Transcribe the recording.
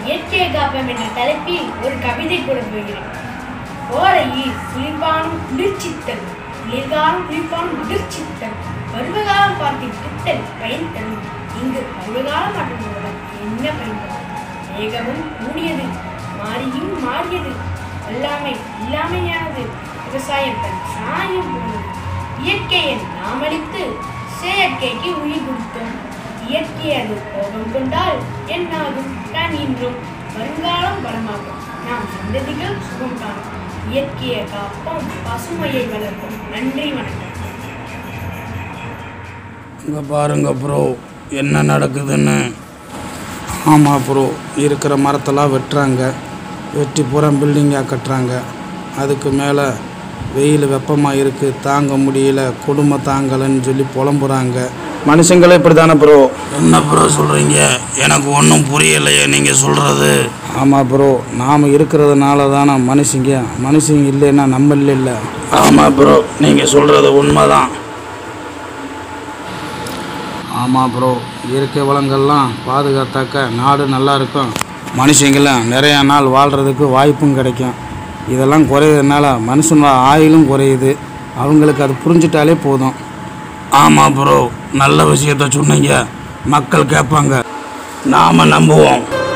இயற்கையை காப்போம் என்ற தலைப்பில் ஒரு கவிதை கூட போகிறேன் கோடையில் குளிர்பானும் குளிர்ச்சித்தல் குளிர்காலம் குளிர்பானும் குளிர்ச்சித்தல் பருவகாலம் பார்த்து கிட்டல் பயன் தரும் இங்கு பருவகாலம் மாற்றங்களுடன் என்ன பயன்படும் மேகமும் கூடியது மாறியும் மாறியது எல்லாமை இல்லாமையானது விவசாயம் தன் சாயம் போனது இயற்கையை நாம் அளித்து செயற்கைக்கு உயிர் கொடுத்தோம் இயற்கை அது கோபம் கொண்டால் என்னாகும் கனின்றும் வருங்காலம் வளமாகும் நாம் சந்ததிகள் சுகம் காணும் இயற்கையை காப்போம் பசுமையை வளர்ப்போம் நன்றி வணக்கம் இங்கே பாருங்க ப்ரோ என்ன நடக்குதுன்னு ஆமாம் ப்ரோ இருக்கிற மரத்தெல்லாம் வெட்டுறாங்க வெட்டி பூரா பில்டிங்காக கட்டுறாங்க அதுக்கு மேலே வெயில் வெப்பமாக இருக்குது தாங்க முடியல கொடுமை தாங்கலைன்னு சொல்லி புலம்புறாங்க மனுஷங்களே இப்படி தானே ப்ரோ என்ன ப்ரோ சொல்கிறீங்க எனக்கு ஒன்றும் புரியலையே நீங்கள் சொல்கிறது ஆமாம் ப்ரோ நாம் இருக்கிறதுனால தானே மனுஷங்க மனுஷங்க இல்லைன்னா நம்ம இல்லை ஆமாம் ப்ரோ நீங்கள் சொல்கிறது உண்மைதான் ஆமாம் ப்ரோ இயற்கை வளங்கள்லாம் பாதுகாத்தாக்க நாடு நல்லா இருக்கும் மனுஷங்களாம் நிறையா நாள் வாழ்கிறதுக்கு வாய்ப்பும் கிடைக்கும் இதெல்லாம் குறையிறதுனால மனுஷனோட ஆயுளும் குறையுது அவங்களுக்கு அது புரிஞ்சிட்டாலே போதும் ஆமாம் ப்ரோ நல்ல விஷயத்த சொன்னீங்க மக்கள் கேட்பாங்க நாம் நம்புவோம்